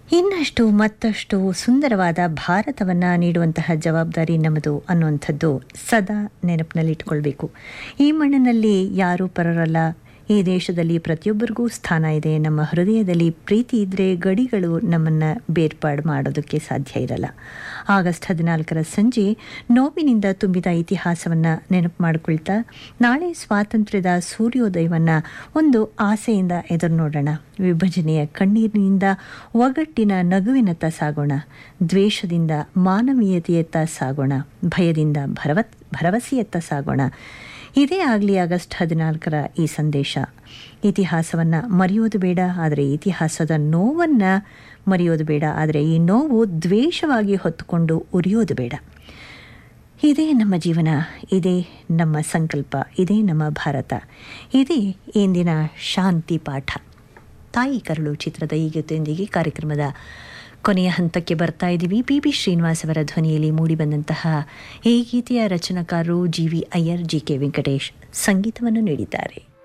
ಇನ್ನಷ್ಟು ಮತ್ತಷ್ಟು ಸುಂದರವಾದ ಭಾರತವನ್ನು ನೀಡುವಂತಹ ಜವಾಬ್ದಾರಿ ನಮ್ಮದು ಅನ್ನುವಂಥದ್ದು ಸದಾ ನೆನಪಿನಲ್ಲಿಟ್ಕೊಳ್ಬೇಕು ಈ ಮಣ್ಣಿನಲ್ಲಿ ಯಾರೂ ಪರರಲ್ಲ ಈ ದೇಶದಲ್ಲಿ ಪ್ರತಿಯೊಬ್ಬರಿಗೂ ಸ್ಥಾನ ಇದೆ ನಮ್ಮ ಹೃದಯದಲ್ಲಿ ಪ್ರೀತಿ ಇದ್ದರೆ ಗಡಿಗಳು ನಮ್ಮನ್ನು ಬೇರ್ಪಾಡು ಮಾಡೋದಕ್ಕೆ ಸಾಧ್ಯ ಇರಲ್ಲ ಆಗಸ್ಟ್ ಹದಿನಾಲ್ಕರ ಸಂಜೆ ನೋವಿನಿಂದ ತುಂಬಿದ ಇತಿಹಾಸವನ್ನು ನೆನಪು ಮಾಡಿಕೊಳ್ತಾ ನಾಳೆ ಸ್ವಾತಂತ್ರ್ಯದ ಸೂರ್ಯೋದಯವನ್ನು ಒಂದು ಆಸೆಯಿಂದ ಎದುರು ನೋಡೋಣ ವಿಭಜನೆಯ ಕಣ್ಣೀರಿನಿಂದ ಒಗಟ್ಟಿನ ನಗುವಿನತ್ತ ಸಾಗೋಣ ದ್ವೇಷದಿಂದ ಮಾನವೀಯತೆಯತ್ತ ಸಾಗೋಣ ಭಯದಿಂದ ಭರವ ಭರವಸೆಯತ್ತ ಸಾಗೋಣ ಇದೇ ಆಗಲಿ ಆಗಸ್ಟ್ ಹದಿನಾಲ್ಕರ ಈ ಸಂದೇಶ ಇತಿಹಾಸವನ್ನು ಮರೆಯೋದು ಬೇಡ ಆದರೆ ಇತಿಹಾಸದ ನೋವನ್ನು ಮರೆಯೋದು ಬೇಡ ಆದರೆ ಈ ನೋವು ದ್ವೇಷವಾಗಿ ಹೊತ್ತುಕೊಂಡು ಉರಿಯೋದು ಬೇಡ ಇದೇ ನಮ್ಮ ಜೀವನ ಇದೇ ನಮ್ಮ ಸಂಕಲ್ಪ ಇದೇ ನಮ್ಮ ಭಾರತ ಇದೇ ಇಂದಿನ ಶಾಂತಿ ಪಾಠ ತಾಯಿ ಕರಳು ಚಿತ್ರದ ಈ ಗೀತೆಯೊಂದಿಗೆ ಕಾರ್ಯಕ್ರಮದ ಕೊನೆಯ ಹಂತಕ್ಕೆ ಬರ್ತಾ ಇದ್ದೀವಿ ಪಿ ಬಿ ಶ್ರೀನಿವಾಸ್ ಅವರ ಧ್ವನಿಯಲ್ಲಿ ಮೂಡಿಬಂದಂತಹ ಈ ಗೀತೆಯ ರಚನಾಕಾರರು G V Iyer G K Venkatesh ಸಂಗೀತವನ್ನು ನೀಡಿದ್ದಾರೆ